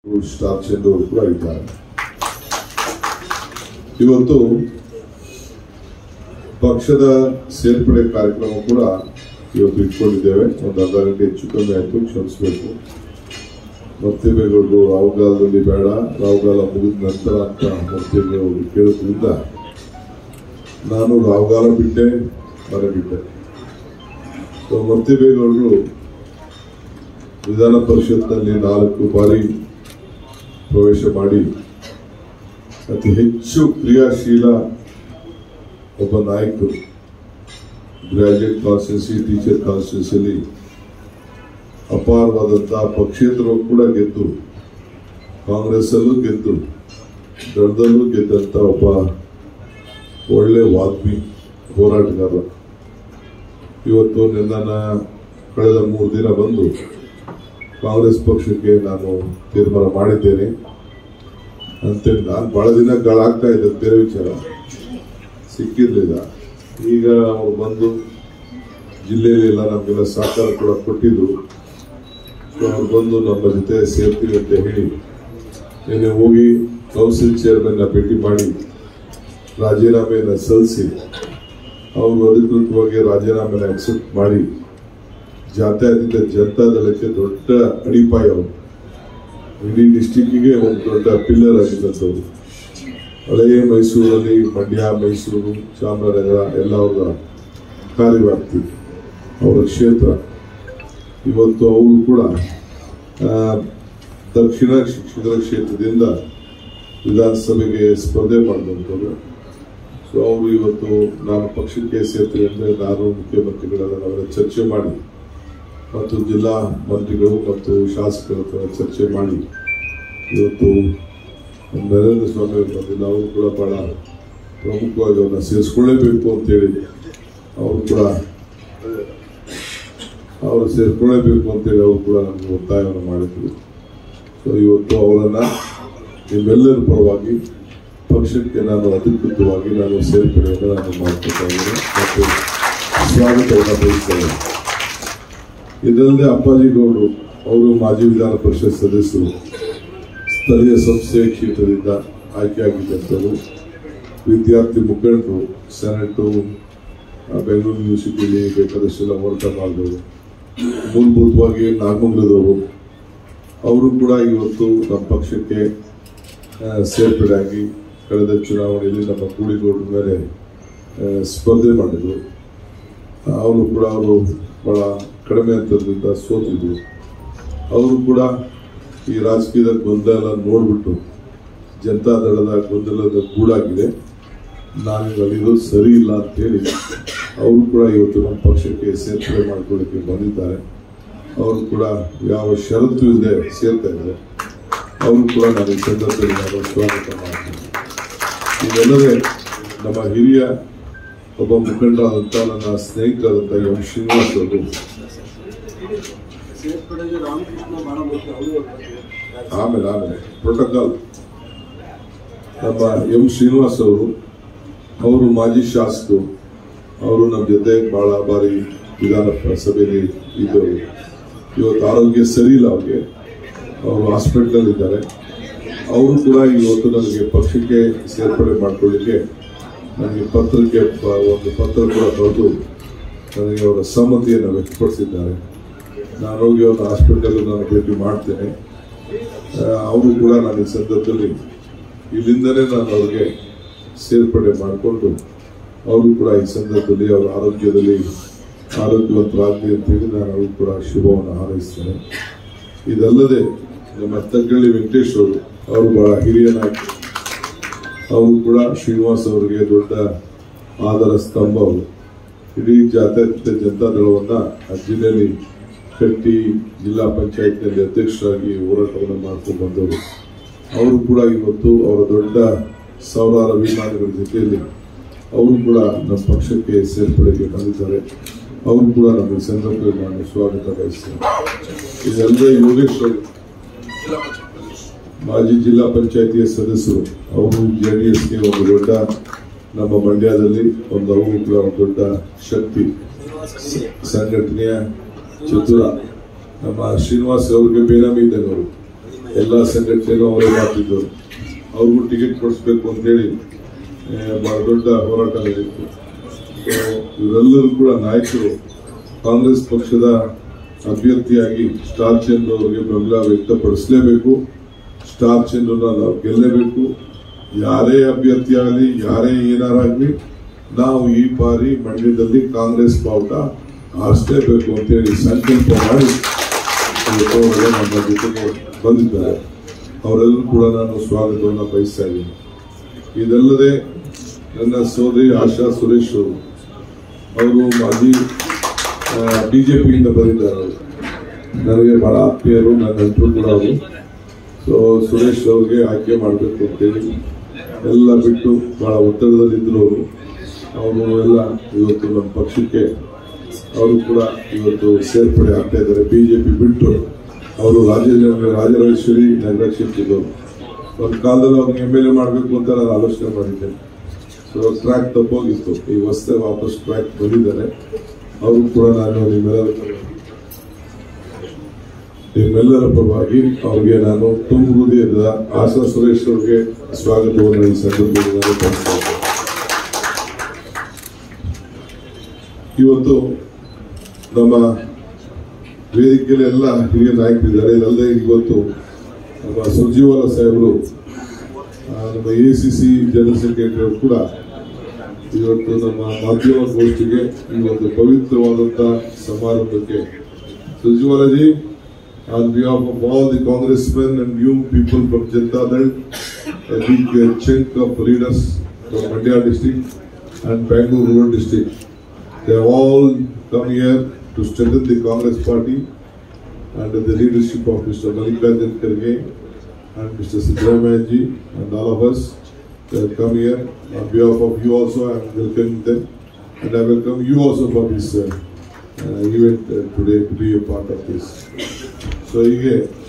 Star ಚಂದ್ರ ಅವರು ಕೂಡ ಇದ್ದಾರೆ ಇವತ್ತು ಪಕ್ಷದ ಸೇರ್ಪಡೆ ಕಾರ್ಯಕ್ರಮ ಕೂಡ ಇವತ್ತು ಇಟ್ಕೊಂಡಿದ್ದೇವೆ ಒಂದು ಅರ್ಧ ಗಂಟೆ ಹೆಚ್ಚು ಕಮ್ಮಿ ಆಯಿತು ಕ್ಷಮಿಸಬೇಕು ಮರ್ತಿಬೇಗೌಡರು ರಾಹುಗಾಲದಲ್ಲಿ ಬೇಡ ರಾಹುಗಾಲ ಮುಗಿದ ನಂತರ ಅಂತ ಮರ್ತಿಬೇಗೌಡರು ಕೇಳೋದ್ರಿಂದ ನಾನು ರಾಹುಗಾಲ ಬಿಟ್ಟೆ ಮನೆ ಬಿಟ್ಟೆ ಸೊ ಮರ್ತಿಬೇಗೌಡರು ವಿಧಾನ ಪರಿಷತ್ನಲ್ಲಿ ನಾಲ್ಕು ಬಾರಿ ಪ್ರವೇಶ ಮಾಡಿ ಅತಿ ಹೆಚ್ಚು ಕ್ರಿಯಾಶೀಲ ಒಬ್ಬ ನಾಯಕರು ಗ್ರಾಜುಯೇಟ್ ಕಾನ್ಸ್ಟಿಟ್ಯೂನ್ಸಿ ಟೀಚರ್ ಕಾನ್ಸ್ಟಿಟ್ಯೂನ್ಸಿಯಲ್ಲಿ ಅಪಾರವಾದಂತಹ ಪಕ್ಷೇತರರು ಕೂಡ ಗೆದ್ದು ಕಾಂಗ್ರೆಸ್ ಅಲ್ಲೂ ಗೆದ್ದು ದಳದಲ್ಲೂ ಗೆದ್ದಂತ ಒಬ್ಬ ಒಳ್ಳೆ ವಾಗ್ಮಿ ಹೋರಾಟಗಾರ ಇವತ್ತು ನನ್ನ ಕಳೆದ ಮೂರು ದಿನ ಬಂದು ಕಾಂಗ್ರೆಸ್ ಪಕ್ಷಕ್ಕೆ ನಾನು ತೀರ್ಮಾನ ಮಾಡಿದ್ದೇನೆ ಅಂತೇಳಿ ನಾನು ಬಹಳ ದಿನ ಗಳಾಗ್ತಾ ಇದ್ದೆ ಬೇರೆ ವಿಚಾರ ಸಿಕ್ಕಿರ್ಲಿಲ್ಲ ಈಗ ಅವ್ರು ಬಂದು ಜಿಲ್ಲೆಯಲ್ಲೆಲ್ಲ ನಮಗೆಲ್ಲ ಸಹಕಾರ ಕೂಡ ಕೊಟ್ಟಿದ್ದು ಸೊ ಅವ್ರು ಬಂದು ನಮ್ಮ ಜೊತೆ ಸೇರ್ತೀವಿ ಅಂತ ಹೇಳಿ ನಿನ್ನೆ ಹೋಗಿ ಕೌನ್ಸಿಲ್ ಚೇರ್ಮನ್ ಭೇಟಿ ಮಾಡಿ ರಾಜೀನಾಮೆಯನ್ನು ಸಲ್ಲಿಸಿ ಅವರು ಅಧಿಕೃತವಾಗಿ ರಾಜೀನಾಮೆನ ಅಕ್ಸೆಪ್ಟ್ ಮಾಡಿ ಜಾತ್ಯತೀತ ಜನತಾದಳಕ್ಕೆ ದೊಡ್ಡ ಅಡಿಪಾಯ ಅವರು ಇಡೀ ಡಿಸ್ಟಿಕ್ಕಿಗೆ ಒಂದು ದೊಡ್ಡ ಪಿಲ್ಲರ್ ಆಗಿದ್ದಂಥವ್ರು ಹಳೆಯ ಮೈಸೂರಲ್ಲಿ ಮಂಡ್ಯ ಮೈಸೂರು ಚಾಮರಾಜನಗರ ಎಲ್ಲ ಅವರ ಕಾರ್ಯವ್ಯಾಪ್ತಿ ಅವರ ಕ್ಷೇತ್ರ ಇವತ್ತು ಅವರು ಕೂಡ ಆ, ದಕ್ಷಿಣ ಶಿಕ್ಷಕರ ಕ್ಷೇತ್ರದಿಂದ ವಿಧಾನಸಭೆಗೆ ಸ್ಪರ್ಧೆ ಮಾಡಿದಂಥವ್ರು ಸೊ ಅವರು ಇವತ್ತು ನಾನು ಪಕ್ಷಕ್ಕೆ ಸೇರ್ತೀನಿ ಅಂದರೆ ನಾನು ಮುಖ್ಯಮಂತ್ರಿಗಳೆಲ್ಲ ನಾವೆಲ್ಲ ಚರ್ಚೆ ಮಾಡಿ ಮತ್ತು ಜಿಲ್ಲಾ ಮಂತ್ರಿಗಳು ಮತ್ತು ಶಾಸಕರ ಹತ್ರ ಚರ್ಚೆ ಮಾಡಿ ಇವತ್ತು ನರೇಂದ್ರ ಸ್ವಾಮಿ ಅವರು ಬಂದಿಲ್ಲ ಅವರು ಕೂಡ ಬಹಳ ಪ್ರಮುಖವಾಗಿ ಅವ್ರನ್ನ ಸೇರಿಸ್ಕೊಳ್ಳೇಬೇಕು ಅಂತೇಳಿ ಅವರು ಕೂಡ ಅವರು ಸೇರಿಸ್ಕೊಳ್ಳೇಬೇಕು ಅಂತೇಳಿ ಅವರು ಕೂಡ ನಮಗೆ ಒತ್ತಾಯವನ್ನು ಮಾಡಿದ್ರು ಸೊ ಇವತ್ತು ಅವರನ್ನ ನಿಮ್ಮೆಲ್ಲರ ಪರವಾಗಿ ಪಕ್ಷಕ್ಕೆ ನಾನು ಅಧಿಕೃತವಾಗಿ ನಾನು ಸೇರ್ಪಡೆಯನ್ನು ನಾನು ಮಾಡ್ಕೊತಾ ಇದ್ದೇನೆ ಮತ್ತು ಸ್ವಾಗತವನ್ನು ಬಯಸ್ತೇನೆ ಇದಲ್ಲದೆ ಅಪ್ಪಾಜಿ ಗೌಡರು ಅವರು ಮಾಜಿ ವಿಧಾನ ಪರಿಷತ್ ಸದಸ್ಯರು ಸ್ಥಳೀಯ ಸಂಸ್ಥೆ ಕ್ಷೇತ್ರದಿಂದ ಆಯ್ಕೆಯಾಗಿದ್ದಂಥವರು ವಿದ್ಯಾರ್ಥಿ ಮುಖಂಡರು ಸೆನೆಟು ಆ, ಬೆಂಗಳೂರು ಯೂನಿವರ್ಸಿಟಿಯಲ್ಲಿ ಬೇಕಾದಷ್ಟೆಲ್ಲ ಹೋರಾಟ ಮಾಡಿದವರು ಮೂಲಭೂತವಾಗಿ ನಾಗಮಂಗಲದವರು ಅವರು ಕೂಡ ಇವತ್ತು ನಮ್ಮ ಪಕ್ಷಕ್ಕೆ ಆ, ಸೇರ್ಪಡೆಯಾಗಿ ಕಳೆದ ಚುನಾವಣೆಯಲ್ಲಿ ನಮ್ಮ ಕೂಳಿಗೌಡರ ಮೇಲೆ ಆ, ಸ್ಪರ್ಧೆ ಮಾಡಿದರು ಅವರು ಕೂಡ ಅವರು ಬಹಳ ಕಡಿಮೆ ಅಂತರದಿಂದ ಸೋತಿದ್ರು ಅವರು ಕೂಡ ಈ ರಾಜಕೀಯದ ಗೊಂದಲ ನೋಡ್ಬಿಟ್ಟು ಜನತಾದಳದ ಗೊಂದಲದ ಗೂಡಾಗಿದೆ ನಾನು ಅಲ್ಲಿರೋದು ಸರಿ ಇಲ್ಲ ಅಂತೇಳಿ ಅವರು ಕೂಡ ಇವತ್ತು ನಮ್ಮ ಪಕ್ಷಕ್ಕೆ ಸೇರ್ಪಡೆ ಮಾಡ್ಕೊಳ್ಳಿಕ್ಕೆ ಬಂದಿದ್ದಾರೆ ಅವರು ಕೂಡ ಯಾವ ಷರತ್ತು ಇಲ್ಲದೆ ಸೇರ್ತಾ ಇದ್ದಾರೆ ಅವರು ಕೂಡ ನಾನು ಈ ಸಂದರ್ಭದಲ್ಲಿ ನಾನು ಸ್ವಾಗತ ಮಾಡ್ತೀನಿ ಇದಲ್ಲದೆ ನಮ್ಮ ಹಿರಿಯ ಒಬ್ಬ ಮುಖಂಡರಾದಂಥ ನನ್ನ ಸ್ನೇಹಿತರಾದಂಥ ಎಂ ಶ್ರೀನಿವಾಸ್ ಅವರು ಸೇರ್ಪಡೆಗೆ ರಾಮಕೃಷ್ಣ ಬಾಣಮೂರ್ತಿ ಅವರು ಆಮೇಲೆ ಆಮೇಲೆ ಪ್ರೋಟೋಕಾಲ್ ನಮ್ಮ ಎಂ ಶ್ರೀನಿವಾಸ್ ಅವರು ಅವರು ಮಾಜಿ ಶಾಸಕರು ಅವರು ನಮ್ಮ ಜೊತೆ ಬಹಳ ಬಾರಿ ವಿಧಾನ ಸಭೆಯಲ್ಲಿ ಇದ್ದವರು ಇವತ್ತು ಆರೋಗ್ಯ ಸರಿ ಇಲ್ಲ ಅವ್ರಿಗೆ ಅವರು ಹಾಸ್ಪಿಟಲ್ ಇದ್ದಾರೆ ಅವರು ಕೂಡ ಇವತ್ತು ನನಗೆ ಪಕ್ಷಕ್ಕೆ ಸೇರ್ಪಡೆ ಮಾಡ್ಕೊಳ್ಳಿಕ್ಕೆ ನನಗೆ ಪತ್ರಕ್ಕೆ ಪ- ಒಂದು ಪತ್ರ ಕೂಡ ಬರೆದು ನನಗೆ ಅವರ ಸಮ್ಮತಿಯನ್ನು ವ್ಯಕ್ತಪಡಿಸಿದ್ದಾರೆ ನಾನು ಹೋಗಿ ಅವ್ರ ಹಾಸ್ಪಿಟಲ್ ನಾನು ಭೇಟಿ ಮಾಡ್ತೇನೆ ಅವರು ಕೂಡ ನಾನು ಈ ಸಂದರ್ಭದಲ್ಲಿ ಇಲ್ಲಿಂದಲೇ ನಾನು ಅವ್ರಿಗೆ ಸೇರ್ಪಡೆ ಮಾಡಿಕೊಂಡು ಅವರು ಕೂಡ ಈ ಸಂದರ್ಭದಲ್ಲಿ ಅವರ ಆರೋಗ್ಯದಲ್ಲಿ ಆರೋಗ್ಯವಂತರಾಗಲಿ ಅಂತೇಳಿ ನಾನು ಅವರು ಕೂಡ ಶುಭವನ್ನು ಹಾರೈಸ್ತೇನೆ ಇದಲ್ಲದೆ ನಮ್ಮ ತಗ್ಗಳ್ಳಿ ವೆಂಕಟೇಶ್ ಅವರು ಅವರು ಬಹಳ ಹಿರಿಯ ನಾಯಕರು ಅವರು ಕೂಡ ಶ್ರೀನಿವಾಸ್ ಅವರಿಗೆ ದೊಡ್ಡ ಆಧಾರ ಸ್ತಂಭ ಅವರು ಇಡೀ ಜಾತ್ಯತೀತ ಜನತಾದಳವನ್ನ ಆ ಜಿಲ್ಲೆಯಲ್ಲಿ ಕಟ್ಟಿ ಜಿಲ್ಲಾ ಪಂಚಾಯತ್ನಲ್ಲಿ ಅಧ್ಯಕ್ಷರಾಗಿ ಹೋರಾಟವನ್ನು ಮಾಡ್ಕೊಂಡು ಬಂದವರು ಅವರು ಕೂಡ ಇವತ್ತು ಅವರ ದೊಡ್ಡ ಸಾವಿರಾರು ಅಭಿಮಾನಿಗಳ ಜೊತೆಯಲ್ಲಿ ಅವರು ಕೂಡ ನಮ್ಮ ಪಕ್ಷಕ್ಕೆ ಸೇರ್ಪಡೆಗೆ ಬಂದಿದ್ದಾರೆ ಅವರು ಕೂಡ ನಮ್ಮ ಈ ಸಂದರ್ಭದಲ್ಲಿ ನಾನು ಸ್ವಾಗತ ಬಯಸ್ತೇನೆ ಇದಲ್ಲದೆ ಯೋಗೇಶ್ ಅವರು ಮಾಜಿ ಜಿಲ್ಲಾ ಪಂಚಾಯತಿಯ ಸದಸ್ಯರು ಅವರು ಜೆ ಡಿ ಎಸ್ಗೆ ಒಂದು ದೊಡ್ಡ ನಮ್ಮ ಮಂಡ್ಯದಲ್ಲಿ ಒಂದು ಅವರು ಕೂಡ ಒಂದು ದೊಡ್ಡ ಶಕ್ತಿ ಸ- ಸಂಘಟನೆಯ ಚತುರ ನಮ್ಮ ಶ್ರೀನಿವಾಸ್ ಅವರಿಗೆ ಬೇನಾಮಿ ಇದ್ದಂಗೆ ಅವರು ಎಲ್ಲ ಸಂಘಟನೆನೂ ಅವರೇ ಮಾಡ್ತಿದ್ದರು ಅವ್ರಿಗೂ ಟಿಕೆಟ್ ಕೊಡಿಸ್ಬೇಕು ಅಂತೇಳಿ ಆ, ಬಹಳ ದೊಡ್ಡ ಹೋರಾಟ ನಡೆಯಿತು ಸೊ ಇವರೆಲ್ಲರೂ ಕೂಡ ನಾಯಕರು ಕಾಂಗ್ರೆಸ್ ಪಕ್ಷದ ಅಭ್ಯರ್ಥಿಯಾಗಿ ಸ್ಟಾರ್ ಚಂದ್ರ ಅವರಿಗೆ ಬೆಂಬಲ ವ್ಯಕ್ತಪಡಿಸಲೇಬೇಕು ಸ್ಟಾರ್ ಚಂದ್ರನ ನಾವು ಗೆಲ್ಲಲೇಬೇಕು ಯಾರೇ ಅಭ್ಯರ್ಥಿ ಆಗಲಿ ಯಾರೇ ಏನಾರಾಗ್ಲಿ ನಾವು ಈ ಬಾರಿ ಮಂಡ್ಯದಲ್ಲಿ ಕಾಂಗ್ರೆಸ್ ಬಾವುಟ ಆರಿಸಲೇಬೇಕು ಅಂತೇಳಿ ಸಂಕಲ್ಪ ಮಾಡಿ ಇವತ್ತು ಅವರೆಲ್ಲ ನಮ್ಮ ಜೊತೆಗೆ ಬಂದಿದ್ದಾರೆ ಅವರೆಲ್ಲರೂ ಕೂಡ ನಾನು ಸ್ವಾಗತವನ್ನು ಬಯಸ್ತಾ ಇದ್ದೀನಿ ಇದಲ್ಲದೆ ನನ್ನ ಸೋದರಿ ಆಶಾ ಸುರೇಶ್ ಅವರು ಅವರು ಮಾಜಿ ಬಿಜೆಪಿಯಿಂದ ಬಂದಿದ್ದಾರೆ ಅವರು ನನಗೆ ಬಹಳ ಆತ್ಮೀಯರು ನನ್ನ ನೆಂಟರು ಕೂಡ ಅವರು ಸೊ ಸುರೇಶ್ ಅವ್ರಿಗೆ ಆಯ್ಕೆ ಮಾಡಬೇಕು ಅಂತೇಳಿ ಎಲ್ಲ ಬಿಟ್ಟು ಬಹಳ ಒತ್ತಡದಲ್ಲಿದ್ದರು ಅವರು ಅವರು ಎಲ್ಲ ಇವತ್ತು ನಮ್ಮ ಪಕ್ಷಕ್ಕೆ ಅವರು ಕೂಡ ಇವತ್ತು ಸೇರ್ಪಡೆ ಆಗ್ತಾ ಇದ್ದಾರೆ ಬಿಜೆಪಿ ಬಿಟ್ಟು ಅವರು ರಾಜೇಂದ್ರ ರಾಜರಾಜೇಶ್ವರಿ ನಗರ ಕ್ಷೇತ್ರದವರು ಒಂದು ಕಾಲದಲ್ಲಿ ಅವ್ರಿಗೆ ಎಮ್ ಎಲ್ ಎ ಮಾಡಬೇಕು ಅಂತ ನಾನು ಆಲೋಚನೆ ಮಾಡಿದ್ದೆ ಸೊ ಟ್ರ್ಯಾಕ್ ತಪ್ಪೋಗಿತ್ತು ಈ ಹೊಸ ವಾಪಸ್ ಟ್ರ್ಯಾಕ್ ಬಂದಿದ್ದಾರೆ ಅವರು ಕೂಡ ನಾನು ನಿಮ್ಮೆಲ್ಲರ ನಿಮ್ಮೆಲ್ಲರ ಪರವಾಗಿ ಅವ್ರಿಗೆ ನಾನು ತುಂಬ ಹೃದಯದ ಆಶಾ ಸುರೇಶ್ ಅವ್ರಿಗೆ ಸ್ವಾಗತವನ್ನು ಈ ಸಂದರ್ಭದಲ್ಲಿ ನಾನು ಬಯಸ್ತಾ ಇದ್ದೇನೆ. ಇವತ್ತು ನಮ್ಮ ವೇದಿಕೆಯಲ್ಲಿ ಎಲ್ಲ ಹಿರಿಯ ನಾಯಕರಿದ್ದಾರೆ ಇದಲ್ಲದೆ ಇವತ್ತು ನಮ್ಮ ಸುರ್ಜಿವಾಲ ಸಾಹೇಬರು ಆ, ನಮ್ಮ A C C general secretary ಅವರು ಕೂಡ ಇವತ್ತು ನಮ್ಮ ಮಾಧ್ಯಮ ಗೋಷ್ಠಿಗೆ ಈ ಒಂದು ಪವಿತ್ರವಾದಂತ ಸಮಾರಂಭಕ್ಕೆ Surjewala ji on behalf of all the Congressmen and new people from Janata Dal a big uh, chunk of leaders from Mandya district and Bangalore rural district. They have all come here to strengthen the Congress party under the leadership of Mr. Mallikarjun Kharge and Mr. Siddharamayaji and all of us. They have come here on behalf of you also. I am welcoming them and I welcome you also for this uh, uh, event uh, today to be a part of this. So ಹೀಗೆ